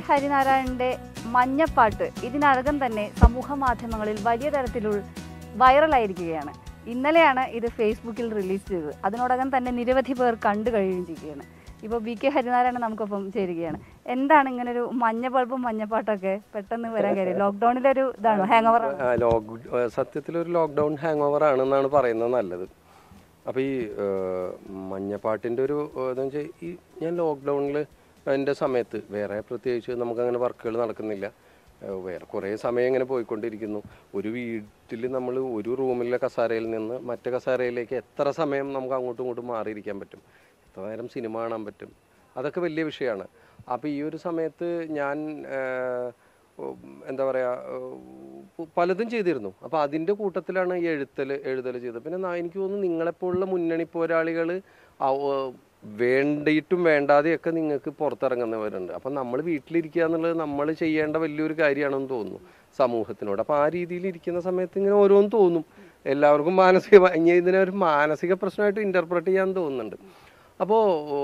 ഹരിനാരായണന്റെ മഞ്ഞപ്പാട്ട് ഇതിനകം തന്നെ സമൂഹ മാധ്യമങ്ങളിൽ വലിയ തരത്തിലുള്ള വൈറലായിരിക്കുകയാണ് ഇന്നലെയാണ് ഇത് ഫേസ്ബുക്കിൽ റിലീസ് ചെയ്തത് അതിനോടകം തന്നെ നിരവധി പേർ കണ്ടു കഴിയുകയും ചെയ്യുകയാണ് ഇപ്പോൾ ബി കെ ഹരിനാരായണൻ നമുക്കൊപ്പം ചേരുകയാണ് എന്താണ് ഇങ്ങനെ ഒരു മഞ്ഞ ബൾബും മഞ്ഞപ്പാട്ടൊക്കെ പെട്ടെന്ന് വരാൻ കാര്യം ലോക്ക്ഡൌണിലൊരു ഇതാണോ ഹാങ് ഓവർ ആ, ലോക്ക് സത്യത്തിലൊരു ലോക്ക്ഡൗൺ ഹാങ് ഓവർ ആണെന്നാണ് പറയുന്നത് നല്ലത് അപ്പോൾ ഈ ഏഹ്, മഞ്ഞപ്പാട്ടിൻ്റെ ഒരു ഏഹ്, എന്ന് വെച്ചാൽ ഈ ഞാൻ ലോക്ക്ഡൗണിൽ എൻ്റെ സമയത്ത് വേറെ പ്രത്യേകിച്ച് നമുക്കങ്ങനെ വർക്കുകൾ നടക്കുന്നില്ല ഏഹ്, വേറെ കുറേ സമയം ഇങ്ങനെ പോയിക്കൊണ്ടിരിക്കുന്നു ഒരു വീട്ടിൽ നമ്മൾ ഒരു റൂമിലെ കസാരയിൽ നിന്ന് മറ്റേ കസാരയിലേക്ക് എത്ര സമയം നമുക്ക് അങ്ങോട്ടും ഇങ്ങോട്ടും മാറിയിരിക്കാൻ പറ്റും എത്ര നേരം സിനിമ കാണാൻ പറ്റും അതൊക്കെ വലിയ വിഷയമാണ് അപ്പോൾ ഈ ഒരു സമയത്ത് ഞാൻ ഏഹ്, ഉം, എന്താ പറയുക പലതും ചെയ്തിരുന്നു അപ്പോൾ അതിൻ്റെ കൂട്ടത്തിലാണ് ഈ എഴുത്തൽ എഴുതൽ ചെയ്തത് പിന്നെ നാ- എനിക്ക് തോന്നുന്നു നിങ്ങളെപ്പോലുള്ള മുന്നണി പോരാളികൾ വേണ്ടിയിട്ടും വേണ്ടാതെയൊക്കെ നിങ്ങൾക്ക് പുറത്തിറങ്ങുന്നവരുണ്ട് അപ്പം നമ്മൾ വീട്ടിലിരിക്കുക എന്നുള്ളത് നമ്മൾ ചെയ്യേണ്ട വലിയൊരു കാര്യമാണെന്ന് തോന്നുന്നു സമൂഹത്തിനോട് അപ്പോൾ ആ രീതിയിൽ ഇരിക്കുന്ന സമയത്ത് ഇങ്ങനെ ഓരോന്ന് തോന്നും എല്ലാവർക്കും മാനസിക ഇനി ഇതിനെ ഒരു മാനസിക പ്രശ്നമായിട്ട് ഇൻ്റർപ്രറ്റ് ചെയ്യാൻ തോന്നുന്നുണ്ട് അപ്പോൾ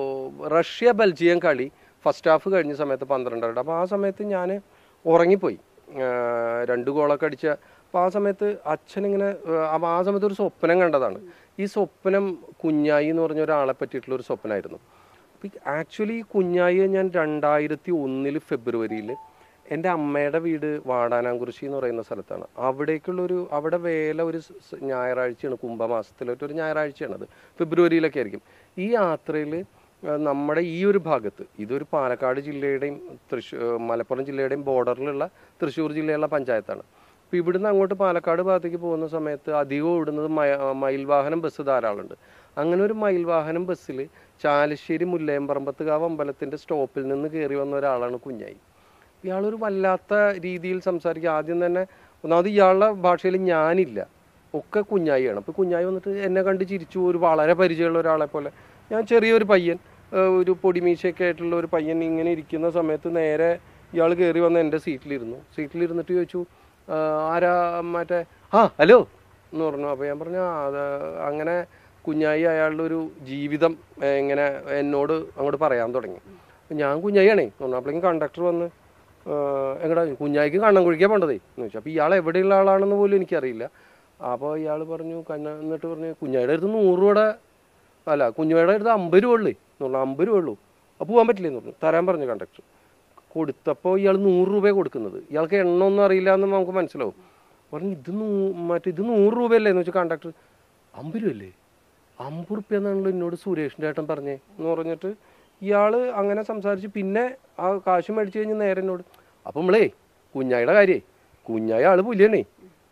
റഷ്യ ബെൽജിയം കളി ഫസ്റ്റ് ഹാഫ് കഴിഞ്ഞ സമയത്ത് പന്ത്രണ്ടരയുടെ അപ്പോൾ ആ സമയത്ത് ഞാൻ ഉറങ്ങിപ്പോയി ആഹ് രണ്ട് ഗോളൊക്കെ അടിച്ച അപ്പോൾ ആ സമയത്ത് അച്ഛനിങ്ങനെ ആഹ് അപ്പോൾ ആ സമയത്ത് ഒരു സ്വപ്നം കണ്ടതാണ് ഈ സ്വപ്നം കുഞ്ഞായി എന്ന് പറഞ്ഞ ഒരാളെ പറ്റിയിട്ടുള്ള ഒരു സ്വപ്നമായിരുന്നു അപ്പോൾ ആക്ച്വലി ഈ കുഞ്ഞായിയെ ഞാൻ രണ്ടായിരത്തി ഒന്നിൽ ഫെബ്രുവരിയിൽ എൻ്റെ അമ്മയുടെ വീട് വാടാനാംകുറിശി എന്ന് പറയുന്ന സ്ഥലത്താണ് അവിടേക്കുള്ളൊരു അവിടെ വേല ഒരു സ് സ് ഞായറാഴ്ചയാണ് കുംഭമാസത്തിലൊക്കെ ഒരു ഞായറാഴ്ചയാണ് അത് ഫെബ്രുവരിയിലൊക്കെ ആയിരിക്കും ഈ യാത്രയിൽ നമ്മുടെ ഈ ഒരു ഭാഗത്ത് ഇതൊരു പാലക്കാട് ജില്ലയുടെയും തൃശ്ശൂർ മലപ്പുറം ജില്ലയുടെയും ബോർഡറിലുള്ള തൃശ്ശൂർ ജില്ലയുള്ള പഞ്ചായത്താണ് അപ്പോൾ ഇവിടുന്ന് അങ്ങോട്ട് പാലക്കാട് ഭാഗത്തേക്ക് പോകുന്ന സമയത്ത് അധികം ഇവിടുന്നത് മയ- മയിൽ വാഹനം ബസ് ധാരാളമുണ്ട് അങ്ങനെ ഒരു മയിൽ വാഹനം ബസ്സിൽ ചാലശ്ശേരി മുല്ലയമ്പറമ്പത്തുകാവ് അമ്പലത്തിൻ്റെ സ്റ്റോപ്പിൽ നിന്ന് കയറി വന്ന ഒരാളാണ് കുഞ്ഞായി ഇയാളൊരു വല്ലാത്ത രീതിയിൽ സംസാരിക്കുക ആദ്യം തന്നെ ഒന്നാമത് ഇയാളുടെ ഭാഷയിൽ ഞാനില്ല ഒക്കെ കുഞ്ഞായിയാണ് അപ്പോൾ കുഞ്ഞായി വന്നിട്ട് എന്നെ കണ്ട് ചിരിച്ചു ഒരു വളരെ പരിചയമുള്ള ഒരാളെ പോലെ ഞാൻ ചെറിയൊരു പയ്യൻ ഏഹ് ഒരു പൊടിമീശയൊക്കെ ആയിട്ടുള്ള ഒരു പയ്യൻ ഇങ്ങനെ ഇരിക്കുന്ന സമയത്ത് നേരെ ഇയാൾ കയറി വന്ന് എൻ്റെ സീറ്റിലിരുന്നു സീറ്റിലിരുന്നിട്ട് ചോദിച്ചു "ആഹ് ആരാ മറ്റേ ആ ഹലോ എന്ന് പറഞ്ഞു അപ്പോൾ ഞാൻ പറഞ്ഞു "ആ, അത് അങ്ങനെ കുഞ്ഞായി അയാളുടെ ഒരു ജീവിതം ഏഹ് ഇങ്ങനെ എന്നോട് അങ്ങോട്ട് പറയാൻ തുടങ്ങി അപ്പോൾ ഞാൻ കുഞ്ഞായിയാണേ എന്ന് പറഞ്ഞു അപ്പോഴേക്കും കണ്ടക്ടർ വന്ന് "ആഹ് എങ്ങടാ കുഞ്ഞായിക്ക് കണ്ണം കുഴിക്കാൻ പോണ്ടതേ എന്ന് ചോദിച്ചു അപ്പോൾ ഇയാൾ എവിടെയുള്ള ആളാണെന്ന് പോലും എനിക്കറിയില്ല അപ്പോൾ ഇയാൾ പറഞ്ഞു കണ്ണ എന്നിട്ട് പറഞ്ഞു കുഞ്ഞായിയുടെ അടുത്ത് നൂറ് രൂപയുടെ അല്ല കുഞ്ഞുമയുടെ അടുത്ത് അമ്പത് രൂപ ഉള്ളേ എന്ന് പറഞ്ഞു അമ്പത് രൂപ ഉള്ളൂ അപ്പോൾ പോകാൻ പറ്റില്ലെന്ന് പറഞ്ഞു തരാൻ പറഞ്ഞു കണ്ടക്ടർ കൊടുത്തപ്പോൾ ഇയാൾ നൂറ് രൂപയാണ് കൊടുക്കുന്നത് ഇയാൾക്ക് എണ്ണ ഒന്നും അറിയില്ല എന്ന് നമുക്ക് മനസ്സിലാവും പറഞ്ഞു ഇത് നൂ മറ്റേ ഇത് നൂറ് രൂപയല്ലേ എന്ന് വെച്ചാൽ കണ്ടക്ടർ അമ്പത് രൂപയല്ലേ അമ്പത് റുപ്യ എന്നാണല്ലോ എന്നോട് സുരേഷിൻ്റെ ഏട്ടൻ പറഞ്ഞേ എന്ന് പറഞ്ഞിട്ട് ഇയാൾ അങ്ങനെ സംസാരിച്ച് പിന്നെ ആ കാശ് മേടിച്ച് കഴിഞ്ഞ് നേരെ എന്നോട് അപ്പം നമ്മളേ കുഞ്ഞായിയുടെ കാര്യേ കുഞ്ഞായ ആള് പുലിയണേ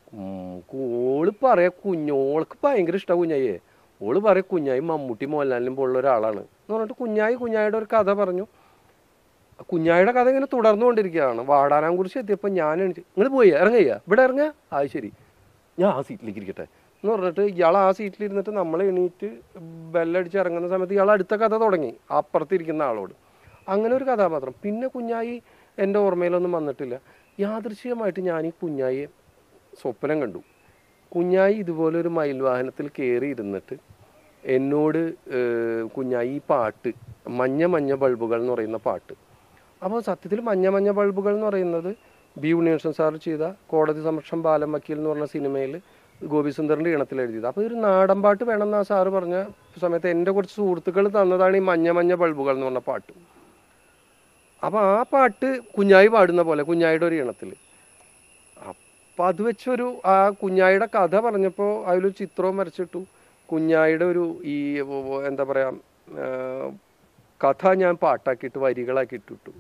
ഓള് പറയാ കുഞ്ഞോൾക്ക് ഭയങ്കര ഇഷ്ടമാണ് കുഞ്ഞായിയെ ഓള് പറയാ കുഞ്ഞായി മമ്മൂട്ടി മോഹൻലാലിനും പോലുള്ള ഒരാളാണ് എന്ന് പറഞ്ഞിട്ട് കുഞ്ഞായി കുഞ്ഞായിയുടെ ഒരു കഥ പറഞ്ഞു കുഞ്ഞായിയുടെ കഥ ഇങ്ങനെ തുടർന്നുകൊണ്ടിരിക്കുകയാണ് വാടാനാം കുറിച്ച് എത്തിയപ്പോൾ ഞാൻ നിങ്ങൾ പോയി ഇറങ്ങയ്യ ഇവിടെ ഇറങ്ങുക ആ ശരി ഞാൻ ആ സീറ്റിലേക്ക് ഇരിക്കട്ടെ എന്ന് പറഞ്ഞിട്ട് ഇയാൾ ആ സീറ്റിലിരുന്നിട്ട് നമ്മൾ എണീറ്റ് ബെല്ലടിച്ച് ഇറങ്ങുന്ന സമയത്ത് ഇയാൾ അടുത്ത കഥ തുടങ്ങി അപ്പുറത്തിരിക്കുന്ന ആളോട് അങ്ങനെ ഒരു കഥാപാത്രം പിന്നെ കുഞ്ഞായി എൻ്റെ ഓർമ്മയിലൊന്നും വന്നിട്ടില്ല യാദൃശ്ചികമായിട്ട് ഞാൻ ഈ കുഞ്ഞായിയെ സ്വപ്നം കണ്ടു കുഞ്ഞായി ഇതുപോലെ ഒരു മയിൽ വാഹനത്തിൽ കയറി ഇരുന്നിട്ട് എന്നോട് ഏഹ്, കുഞ്ഞായി ഈ പാട്ട് മഞ്ഞ മഞ്ഞ ബൾബുകൾ എന്ന് പറയുന്ന പാട്ട് അപ്പോൾ സത്യത്തിൽ മഞ്ഞ മഞ്ഞ ബൾബുകൾ എന്ന് പറയുന്നത് ബി ഉണ്ണികൃഷ്ണൻ സാർ ചെയ്ത കോടതി സമക്ഷം ബാലം വക്കീൽ എന്ന് പറഞ്ഞ സിനിമയിൽ ഗോപിസുന്ദറിൻ്റെ ഈണത്തിൽ എഴുതിയത് അപ്പോൾ ഒരു നാടൻ പാട്ട് വേണമെന്ന് ആ സാറ് പറഞ്ഞ സമയത്ത് എൻ്റെ കുറച്ച് സുഹൃത്തുക്കൾ തന്നതാണ് ഈ മഞ്ഞ മഞ്ഞ ബൾബുകൾ എന്ന് പറഞ്ഞ പാട്ട് അപ്പോൾ ആ പാട്ട് കുഞ്ഞായി പാടുന്ന പോലെ കുഞ്ഞായിയുടെ ഒരു ഈണത്തിൽ അപ്പം അത് വെച്ചൊരു ആ കുഞ്ഞായിയുടെ കഥ പറഞ്ഞപ്പോൾ അതിലൊരു ചിത്രവും വരച്ചിട്ടു കുഞ്ഞായിയുടെ ഒരു ഈ വ- വ- എന്താ പറയുക കഥ ഞാൻ പാട്ടാക്കിയിട്ട് വരികളാക്കി ഇട്ടിട്ടു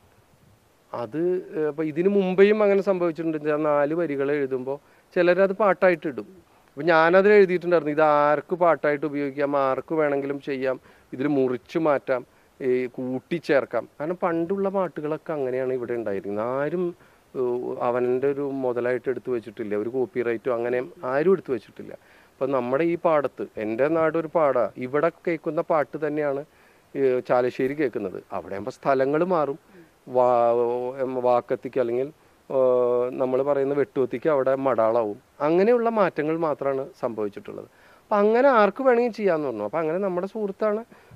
അത് അപ്പോൾ ഇതിന് മുമ്പേയും അങ്ങനെ സംഭവിച്ചിട്ടുണ്ട് ഞാൻ നാല് വരികൾ എഴുതുമ്പോൾ ചിലരത് പാട്ടായിട്ട് ഇടും അപ്പോൾ ഞാനതിൽ എഴുതിയിട്ടുണ്ടായിരുന്നു ഇത് ആർക്ക് പാട്ടായിട്ട് ഉപയോഗിക്കാം ആർക്ക് വേണമെങ്കിലും ചെയ്യാം ഇതിൽ മുറിച്ച് മാറ്റാം ഈ കൂട്ടിച്ചേർക്കാം കാരണം പണ്ടുള്ള പാട്ടുകളൊക്കെ അങ്ങനെയാണ് ഇവിടെ ഉണ്ടായിരിക്കുന്നത് ആരും ഏഹ്, അവൻ്റെ ഒരു മുതലായിട്ട് എടുത്തു വെച്ചിട്ടില്ല ഒരു കോപ്പി റൈറ്റും അങ്ങനെ ആരും എടുത്തു വെച്ചിട്ടില്ല അപ്പം നമ്മുടെ ഈ പാടത്ത് എൻ്റെ നാട് ഒരു പാടാ ഇവിടെ കേൾക്കുന്ന പാട്ട് തന്നെയാണ് ഏഹ്, ചാലശ്ശേരി കേൾക്കുന്നത് അവിടെ ആകുമ്പോൾ സ്ഥലങ്ങൾ മാറും വാ എം, വാക്കത്തിക്ക് അല്ലെങ്കിൽ നമ്മൾ പറയുന്ന വെട്ടുവത്തിക്ക് അവിടെ മടാളാവും അങ്ങനെയുള്ള മാറ്റങ്ങൾ മാത്രമാണ് സംഭവിച്ചിട്ടുള്ളത് അപ്പം അങ്ങനെ ആർക്ക് വേണമെങ്കിൽ ചെയ്യാമെന്ന് പറഞ്ഞു അപ്പം അങ്ങനെ നമ്മുടെ സുഹൃത്താണ്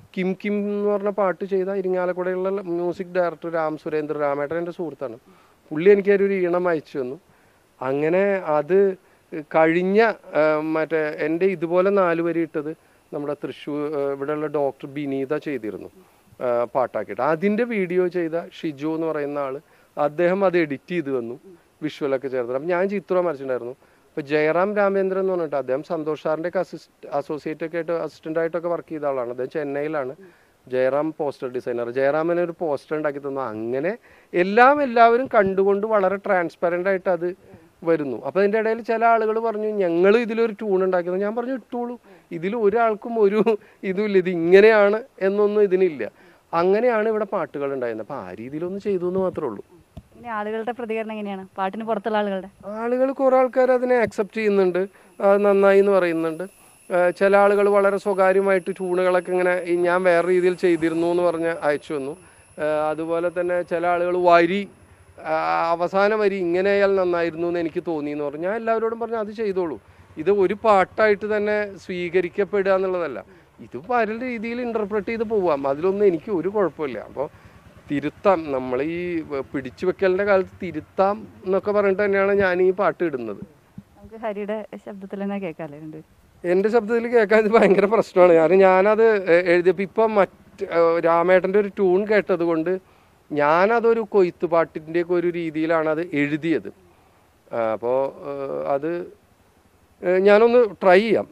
കിം കിം എന്ന് പറഞ്ഞ പാട്ട് ചെയ്ത ഇരിങ്ങാലക്കുടയുള്ള മ്യൂസിക് ഡയറക്ടർ രാം സുരേന്ദ്ര രാമേട്ടൻ എൻ്റെ സുഹൃത്താണ് പുള്ളി എനിക്കൊരു ഈണം അയച്ചു തന്നു അങ്ങനെ അത് കഴിഞ്ഞ ആ, മറ്റേ എൻ്റെ ഇതുപോലെ നാല് വരി ഇട്ടത് നമ്മുടെ തൃശ്ശൂർ ആ, ഇവിടെയുള്ള ഡോക്ടർ ബിനീത ചെയ്തിരുന്നു ആ, പാട്ടാക്കിയിട്ട് അതിൻ്റെ വീഡിയോ ചെയ്ത ഷിജു എന്ന് പറയുന്ന ആൾ അദ്ദേഹം അത് എഡിറ്റ് ചെയ്ത് വന്നു വിഷ്വലൊക്കെ ചേർത്ത് അപ്പം ഞാൻ ചിത്രം വരച്ചിട്ടുണ്ടായിരുന്നു അപ്പോൾ ജയറാം രാമേന്ദ്രൻ എന്ന് പറഞ്ഞിട്ട് അദ്ദേഹം സന്തോഷ് സാറിൻ്റെ ഒക്കെ അസിസ്റ്റ് അസോസിയേറ്റ് ഒക്കെ ആയിട്ട് അസിസ്റ്റൻ്റ് ആയിട്ടൊക്കെ വർക്ക് ചെയ്ത ആളാണ് അദ്ദേഹം ചെന്നൈയിലാണ് ജയറാം പോസ്റ്റർ ഡിസൈനർ ജയറാമിന് ഒരു പോസ്റ്റർ ഉണ്ടാക്കി തന്നു അങ്ങനെ എല്ലാം എല്ലാവരും കണ്ടുകൊണ്ട് വളരെ ട്രാൻസ്പെറൻ്റ് ആയിട്ട് അത് വരുന്നു അപ്പോൾ അതിൻ്റെ ഇടയിൽ ചില ആളുകൾ പറഞ്ഞു ഞങ്ങൾ ഇതിലൊരു ട്യൂൺ ഉണ്ടാക്കിയത് ഞാൻ പറഞ്ഞു ഇട്ടോളൂ ഇതിൽ ഒരാൾക്കും ഒരു ഇതുമില്ല ഇത് ഇങ്ങനെയാണ് എന്നൊന്നും ഇതിനില്ല അങ്ങനെയാണ് ഇവിടെ പാട്ടുകൾ ഉണ്ടായിരുന്നത് അപ്പോൾ ആ രീതിയിലൊന്ന് ചെയ്തു എന്ന് മാത്രമേ ഉള്ളൂ ഇനി ആളുകളുടെ പ്രതികരണം എങ്ങനെയാണ് പാട്ടിന് പുറത്തുള്ള ആളുകളുടെ ആളുകൾ കുറേ ആൾക്കാർ അതിനെ അക്സെപ്റ്റ് ചെയ്യുന്നുണ്ട് അത് നന്നായി എന്ന് പറയുന്നുണ്ട് ആ, ചില ആളുകൾ വളരെ സ്വകാര്യമായിട്ട് ട്യൂണുകളൊക്കെ ഇങ്ങനെ ഈ ഞാൻ വേറെ രീതിയിൽ ചെയ്തിരുന്നു എന്ന് പറഞ്ഞ് അയച്ചു വന്നു ആ, അതുപോലെ തന്നെ ചില ആളുകൾ വരി ആ, അവസാന വരി ഇങ്ങനെയാൽ നന്നായിരുന്നു എന്ന് എനിക്ക് തോന്നി എന്ന് പറഞ്ഞു ഞാൻ എല്ലാവരോടും പറഞ്ഞു അത് ചെയ്തോളൂ ഇത് ഒരു പാട്ടായിട്ട് തന്നെ സ്വീകരിക്കപ്പെടുക എന്നുള്ളതല്ല ഇത് പല രീതിയിൽ ഇൻ്റർപ്രറ്റ് ചെയ്ത് പോവാം അതിലൊന്നും എനിക്ക് ഒരു കുഴപ്പമില്ല അപ്പോൾ തിരുത്താം നമ്മൾ ഈ പിടിച്ചു വെക്കലിൻ്റെ കാലത്ത് തിരുത്താം എന്നൊക്കെ പറഞ്ഞിട്ട് തന്നെയാണ് ഞാൻ ഈ പാട്ട് ഇടുന്നത് നമുക്ക് ഹരിയുടെ ശബ്ദത്തിൽ തന്നെ കേൾക്കാമല്ലേ രണ്ടുപേരും എൻ്റെ ശബ്ദത്തിൽ കേൾക്കാൻ ഇത് ഭയങ്കര പ്രശ്നമാണ് കാരണം ഞാനത് എ- എഴുതിയപ്പോൾ ഇപ്പം മറ്റ് ഏഹ് രാമേട്ടൻ്റെ ഒരു ട്യൂൺ കേട്ടത് കൊണ്ട് ഞാനതൊരു കൊയ്ത്ത് പാട്ടിൻ്റെയൊക്കെ ഒരു രീതിയിലാണ് അത് എഴുതിയത് അപ്പോൾ അത് ഏഹ് ഞാനൊന്ന് ട്രൈ ചെയ്യാം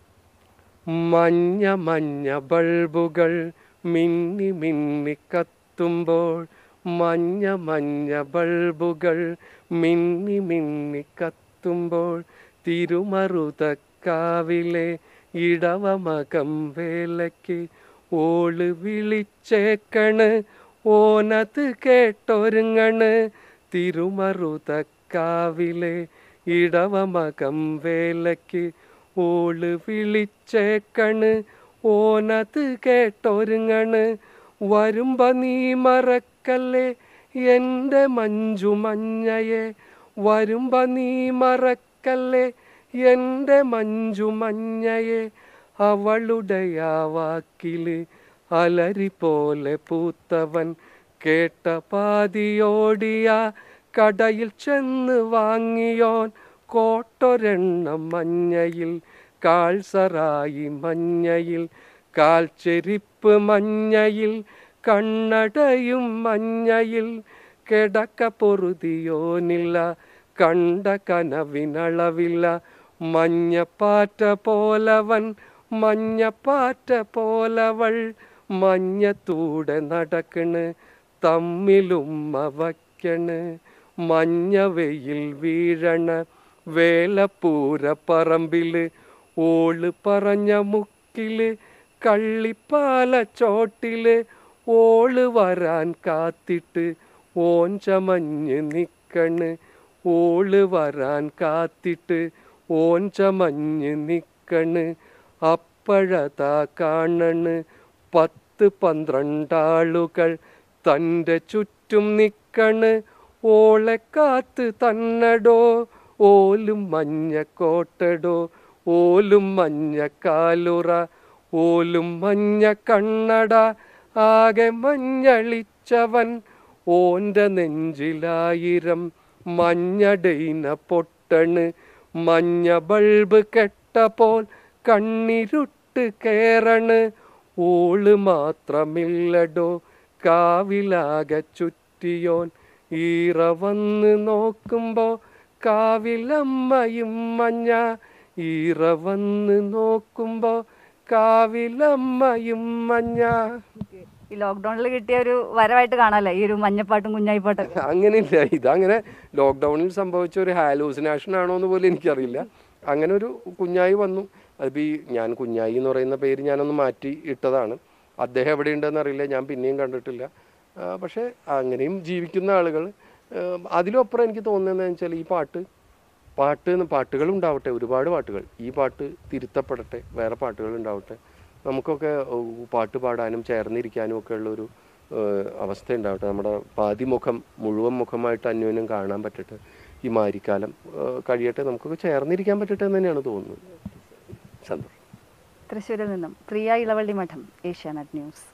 മഞ്ഞ മഞ്ഞ ബൾബുകൾ മിന്നി മിന്നി കത്തുമ്പോൾ മഞ്ഞ മഞ്ഞ ബൾബുകൾ മിന്നി മിന്നി കത്തുമ്പോൾ തിരുമറുതക്കാവിലെ ഇടവമകം വേലയ്ക്ക് ഓള് വിളിച്ചേക്കണ് ഓനത് കേട്ടൊരുങ്ങണ് തിരുമറുതക്കാവിലെ ഇടവമകം വേലയ്ക്ക് ഓള് വിളിച്ചേക്കണ് ഓനത് കേട്ടൊരുങ്ങണ് വരുമ്പ നീ മറക്കല്ലേ എൻ്റെ മഞ്ജു മഞ്ഞയെ വരുമ്പ നീ മറക്കല്ലേ എൻ്റെ മഞ്ജു മഞ്ഞയെ അവളുടെ ആ വാക്കില് അലരി പോലെ പൂത്തവൻ കേട്ട പാതിയോടിയ കടയിൽ ചെന്ന് വാങ്ങിയോൻ കോട്ടൊരെണ്ണം മഞ്ഞയിൽ കാൽസറായി മഞ്ഞയിൽ കാൽച്ചെരിപ്പ് മഞ്ഞയിൽ കണ്ണടയും മഞ്ഞയിൽ കിടക്ക പൊറുതിയോനില്ല കണ്ട കനവിനളവില്ല മഞ്ഞപ്പാറ്റ പോലവൻ മഞ്ഞപ്പാറ്റ പോലവൾ മഞ്ഞത്തൂടെ നടക്കണ് തമ്മിലുമ്മ വയ്ക്കണ് മഞ്ഞ വെയിൽ വീഴണ വേലപ്പൂര പറമ്പില് ഓള് പറഞ്ഞ മുക്കില് കള്ളിപ്പാല ചോട്ടില് ഓള് വരാൻ കാത്തിട്ട് ഓൻ ചമഞ്ഞ് നിക്കണ് ഓള് വരാൻ കാത്തിട്ട് ഓൻ ചമഞ്ഞ് നിക്കണ് അപ്പഴതാ കാണണ് പത്ത് പന്ത്രണ്ടാളുകൾ തൻ്റെ ചുറ്റും നിക്കണ് ഓളെ കാത്ത് തന്നടോ ഓലും മഞ്ഞ കോട്ടടോ ഓലും മഞ്ഞ കാലുറ ഓലും മഞ്ഞ കണ്ണട ആകെ മഞ്ഞളിച്ചവൻ ഓന്റെ നെഞ്ചിലായിരം മഞ്ഞടൈന പൊട്ടണ് മഞ്ഞ ബൾബ് കെട്ടപ്പോൾ കണ്ണിരുട്ട് കേറണ് ഓള് മാത്രമില്ലടോ കാവിലാകെ ചുറ്റിയോൻ ഈറ വന്ന് നോക്കുമ്പോ കാവിലമ്മയും മഞ്ഞ ഈറ വന്ന് നോക്കുമ്പോ കാവിലമ്മയും മഞ്ഞ ഈ ലോക്ക്ഡൌണിൽ കിട്ടിയ ഒരു വരവായിട്ട് കാണാല്ലേ ഈ ഒരു മഞ്ഞപ്പാട്ടും കുഞ്ഞായിപ്പാട്ടും അങ്ങനെയില്ല ഇതങ്ങനെ ലോക്ക്ഡൗണിൽ സംഭവിച്ച ഒരു ഹാലൂസിനേഷൻ ആണോ എന്ന് പോലും എനിക്കറിയില്ല അങ്ങനെ ഒരു കുഞ്ഞായി വന്നു അതിപ്പോൾ ഈ ഞാൻ കുഞ്ഞായി എന്ന് പറയുന്ന പേര് ഞാനൊന്ന് മാറ്റി ഇട്ടതാണ് അദ്ദേഹം എവിടെയുണ്ടെന്ന് അറിയില്ല ഞാൻ പിന്നെയും കണ്ടിട്ടില്ല ആ, പക്ഷേ അങ്ങനെയും ജീവിക്കുന്ന ആളുകൾ അതിലപ്പുറം എനിക്ക് തോന്നുന്നതെന്ന് വെച്ചാൽ ഈ പാട്ട് പാട്ട് എന്ന് പാട്ടുകൾ ഉണ്ടാവട്ടെ ഒരുപാട് പാട്ടുകൾ ഈ പാട്ട് തിരുത്തപ്പെടട്ടെ വേറെ പാട്ടുകൾ ഉണ്ടാവട്ടെ നമുക്കൊക്കെ ഏഹ്, പാട്ട് പാടാനും ചേർന്നിരിക്കാനും ഒക്കെ ഉള്ളൊരു ഏഹ്, അവസ്ഥ ഉണ്ടാവട്ടെ നമ്മുടെ പാതിമുഖം മുഴുവൻ മുഖമായിട്ട് അന്യോന്യം കാണാൻ പറ്റട്ടെ ഈ മാരിക്കാലം ഏഹ്, കഴിയട്ടെ നമുക്കൊക്കെ ചേർന്നിരിക്കാൻ പറ്റട്ടെ എന്ന് തന്നെയാണ് തോന്നുന്നത് സന്തോഷം തൃശ്ശൂരിൽ നിന്നും പ്രിയ ഇളവള്ളി മഠം ഏഷ്യാനെറ്റ് ന്യൂസ്